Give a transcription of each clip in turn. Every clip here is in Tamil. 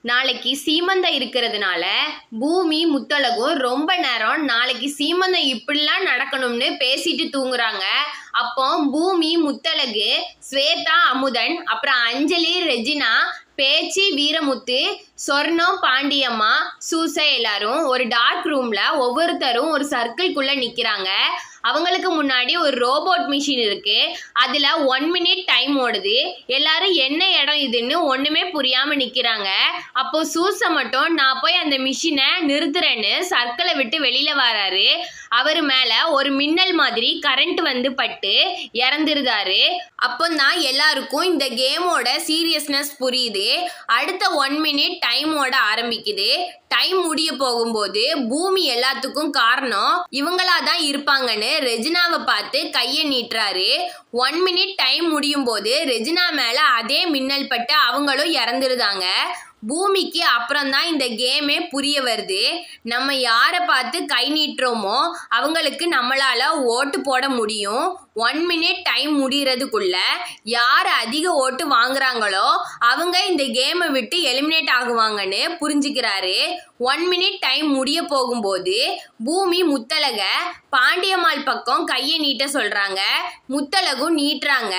நாளைக்கு சீமந்தம் இருக்கிறதுனால பூமி முத்தழகும் ரொம்ப நேரம் நாளைக்கு சீமந்தம் இப்படிலாம் நடக்கணும்னு பேசிட்டு தூங்குறாங்க அப்போ பூமி முத்தழகு ஸ்வேதா அமுதன் அப்புறம் அஞ்சலி ரெஜினா பேச்சு வீரமுத்து சொர்ணம் பாண்டியம்மா சூசை எல்லாரும் ஒரு டார்க் ரூம்ல ஒவ்வொருத்தரும் ஒரு சர்க்கிள்குள்ள நிக்கிறாங்க அவங்களுக்கு முன்னாடி ஒரு ரோபோட் மிஷின் இருக்கு அதுல ஒன் மினிட் டைம் ஓடுது எல்லாரும் என்ன இடம் இதுன்னு ஒண்ணுமே புரியாம நிக்கிறாங்க அப்போ சூச மட்டும் நான் போய் அந்த மிஷினை நிறுத்துறேன்னு சர்க்கிளை விட்டு வெளியில வராரு அவர் மேல ஒரு மின்னல் மாதிரி கரண்ட் வந்து பட்டு இறந்துருதாரு அப்போ தான் எல்லாருக்கும் இந்த கேமோட சீரியஸ்னஸ் புரியுது அடுத்த ஒன் மினிட் டைமோட ஆரம்பிக்குது டைம் முடிய போகும்போது பூமி எல்லாத்துக்கும் காரணம் இவங்களா தான் இருப்பாங்கன்னு ரெஜினாவை பார்த்து கையை நீட்டுறாரு ஒன் மினிட் டைம் முடியும் போது ரெஜினா மேல அதே மின்னல் பட்டு அவங்களும் இறந்துருதாங்க பூமிக்கு அப்புறம் தான் இந்த கேமே புரிய வருது நம்ம யாரை பார்த்து கை நீட்டுறோமோ அவங்களுக்கு நம்மளால ஓட்டு போட முடியும் ஒன் மினிட் டைம் முடியறதுக்குள்ள யார் அதிக ஓட்டு வாங்குறாங்களோ அவங்க இந்த கேமை விட்டு எலிமினேட் ஆகுவாங்கன்னு புரிஞ்சுக்கிறாரு ஒன் மினிட் டைம் முடிய போகும்போது பூமி முத்தழக பாண்டியம்மாள் பக்கம் கையை நீட்ட சொல்றாங்க முத்தழகும் நீட்டுறாங்க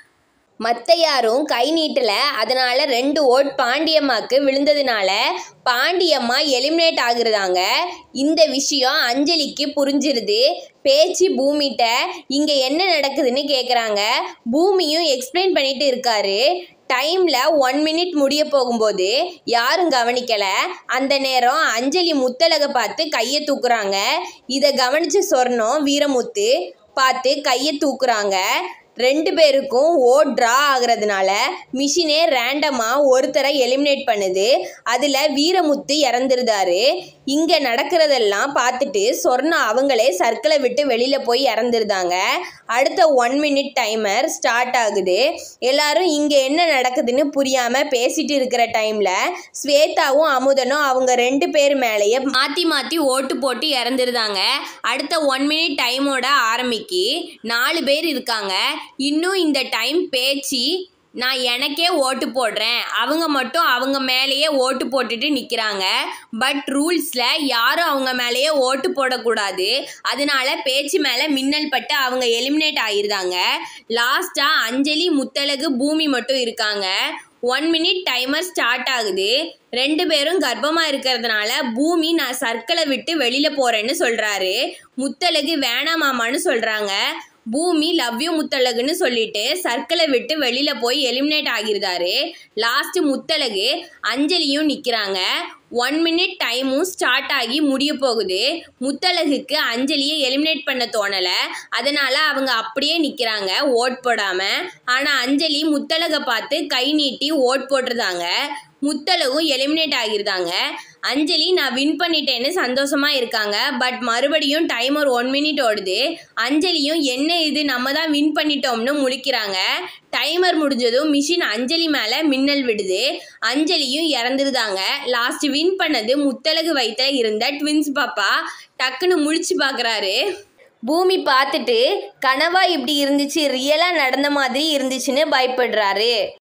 மற்ற யாரும் கை நீட்டல அதனால ரெண்டு ஓட் பாண்டியம்மாக்கு விழுந்ததுனால பாண்டியம்மா எலிமினேட் ஆகுறதாங்க இந்த விஷயம் அஞ்சலிக்கு புரிஞ்சிருது பேச்சு பூமிகிட்ட இங்கே என்ன நடக்குதுன்னு கேட்குறாங்க பூமியும் எக்ஸ்பிளைன் பண்ணிட்டு இருக்காரு டைமில் ஒன் மினிட் முடிய போகும்போது யாரும் கவனிக்கல அந்த நேரம் அஞ்சலி முத்தழக பார்த்து கையை தூக்குறாங்க இதை கவனிச்சு சொர்ணம் வீரமுத்து பார்த்து கையை தூக்குறாங்க ரெண்டு பேருக்கும் ஓட் ட்ரா ஆகுறதுனால மிஷினே ரேண்டமாக ஒருத்தரை எலிமினேட் பண்ணுது அதில் வீரமுத்து இறந்துருதாரு இங்கே நடக்கிறதெல்லாம் பார்த்துட்டு சொர்ணா அவங்களே சர்க்கிளை விட்டு வெளியில் போய் இறந்துருதாங்க அடுத்த ஒன் மினிட் டைமர் ஸ்டார்ட் ஆகுது எல்லாரும் இங்கே என்ன நடக்குதுன்னு புரியாமல் பேசிட்டு இருக்கிற டைமில் ஸ்வேதாவும் அமுதனும் அவங்க ரெண்டு பேர் மேலேயே மாற்றி மாற்றி ஓட்டு போட்டு இறந்துருதாங்க அடுத்த ஒன் மினிட் டைமோட ஆரம்பிக்கு நாலு பேர் இருக்காங்க இன்னும் இந்த டைம் பேச்சு நான் எனக்கே ஓட்டு போடுறேன் அவங்க மட்டும் அவங்க மேலேயே ஓட்டு போட்டுட்டு நிற்கிறாங்க பட் ரூல்ஸில் யாரும் அவங்க மேலேயே ஓட்டு போடக்கூடாது அதனால பேச்சு மேலே மின்னல் பட்டு அவங்க எலிமினேட் ஆகிருந்தாங்க லாஸ்ட்டாக அஞ்சலி முத்தழகு பூமி மட்டும் இருக்காங்க ஒன் மினிட் டைமர் ஸ்டார்ட் ஆகுது ரெண்டு பேரும் கர்ப்பமாக இருக்கிறதுனால பூமி நான் சர்க்கிளை விட்டு வெளியில் போகிறேன்னு சொல்கிறாரு முத்தழகு வேணாமாமான்னு சொல்கிறாங்க பூமி லவ் யூ முத்தழகுன்னு சொல்லிட்டு சர்க்கிளை விட்டு வெளியில போய் எலிமினேட் ஆகிருந்தாரு லாஸ்ட் முத்தழகு அஞ்சலியும் நிக்கிறாங்க ஒன் மினிட் டைமும் ஸ்டார்ட் ஆகி முடிய போகுது முத்தழகுக்கு அஞ்சலியை எலிமினேட் பண்ண தோணலை அதனால அவங்க அப்படியே நிற்கிறாங்க ஓட் போடாம ஆனால் அஞ்சலி முத்தழகை பார்த்து கை நீட்டி ஓட் போட்டிருந்தாங்க முத்தழகும் எலிமினேட் ஆகிருந்தாங்க அஞ்சலி நான் வின் பண்ணிட்டேன்னு சந்தோஷமா இருக்காங்க பட் மறுபடியும் டைமர் ஒன் மினிட் ஓடுது அஞ்சலியும் என்ன இது நம்ம தான் வின் பண்ணிட்டோம்னு முழிக்கிறாங்க டைமர் முடிஞ்சதும் மிஷின் அஞ்சலி மேலே மின்னல் விடுது அஞ்சலியும் இறந்துருதாங்க லாஸ்ட் வின் பண்ணது முத்தழகு வயிற்றுல இருந்த ட்வின்ஸ் பாப்பா டக்குன்னு முழிச்சு பார்க்குறாரு பூமி பார்த்துட்டு கனவா இப்படி இருந்துச்சு ரியலாக நடந்த மாதிரி இருந்துச்சுன்னு பயப்படுறாரு